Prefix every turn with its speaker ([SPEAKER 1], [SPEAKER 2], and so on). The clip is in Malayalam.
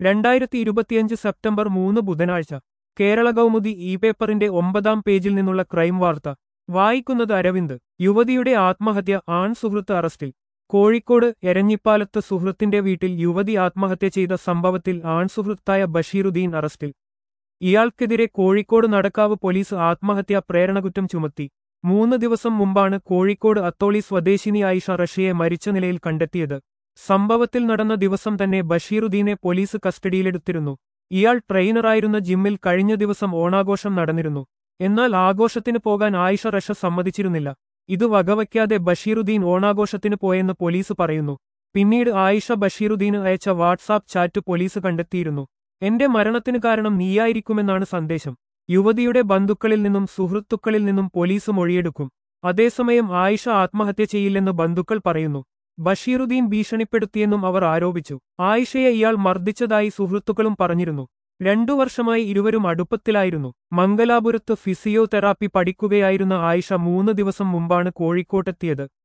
[SPEAKER 1] രണ്ടായിരത്തി ഇരുപത്തിയഞ്ച് സെപ്റ്റംബർ മൂന്ന് ബുധനാഴ്ച കേരള കൗമുദി ഇ പേപ്പറിന്റെ ഒമ്പതാം പേജിൽ നിന്നുള്ള ക്രൈം വാർത്ത വായിക്കുന്നത് അരവിന്ദ് യുവതിയുടെ ആത്മഹത്യ ആൺ സുഹൃത്ത് അറസ്റ്റിൽ കോഴിക്കോട് എരഞ്ഞിപ്പാലത്ത് സുഹൃത്തിന്റെ വീട്ടിൽ യുവതി ആത്മഹത്യ ചെയ്ത സംഭവത്തിൽ ആൺസുഹൃത്തായ ബഷീറുദ്ദീൻ അറസ്റ്റിൽ ഇയാൾക്കെതിരെ കോഴിക്കോട് നടക്കാവ് പോലീസ് ആത്മഹത്യാ പ്രേരണകുറ്റം ചുമത്തി മൂന്ന് ദിവസം മുമ്പാണ് കോഴിക്കോട് അത്തോളി സ്വദേശിനി ആയിഷ റഷ്യയെ മരിച്ച നിലയിൽ കണ്ടെത്തിയത് സംഭവത്തിൽ നടന്ന ദിവസം തന്നെ ബഷീറുദ്ദീനെ പോലീസ് കസ്റ്റഡിയിലെടുത്തിരുന്നു ഇയാൾ ട്രെയിനറായിരുന്ന ജിമ്മിൽ കഴിഞ്ഞ ദിവസം ഓണാഘോഷം നടന്നിരുന്നു എന്നാൽ ആഘോഷത്തിന് പോകാൻ ആയിഷ റഷ സമ്മതിച്ചിരുന്നില്ല ഇത് വകവയ്ക്കാതെ ബഷീറുദ്ദീൻ ഓണാഘോഷത്തിന് പോയെന്ന് പോലീസ് പറയുന്നു പിന്നീട് ആയിഷ ബഷീറുദ്ദീന് അയച്ച വാട്സാപ്പ് ചാറ്റ് പോലീസ് കണ്ടെത്തിയിരുന്നു എന്റെ മരണത്തിന് കാരണം നീയായിരിക്കുമെന്നാണ് സന്ദേശം യുവതിയുടെ ബന്ധുക്കളിൽ നിന്നും സുഹൃത്തുക്കളിൽ നിന്നും പോലീസ് മൊഴിയെടുക്കും അതേസമയം ആയിഷ ആത്മഹത്യ ചെയ്യില്ലെന്ന് ബന്ധുക്കൾ പറയുന്നു ബഷീറുദ്ദീൻ ഭീഷണിപ്പെടുത്തിയെന്നും അവർ ആരോപിച്ചു ആയിഷയെ ഇയാൾ മർദ്ദിച്ചതായി സുഹൃത്തുക്കളും പറഞ്ഞിരുന്നു രണ്ടു വർഷമായി ഇരുവരും അടുപ്പത്തിലായിരുന്നു മംഗലാപുരത്ത് ഫിസിയോതെറാപ്പി പഠിക്കുകയായിരുന്ന ആയിഷ മൂന്ന് ദിവസം മുമ്പാണ് കോഴിക്കോട്ടെത്തിയത്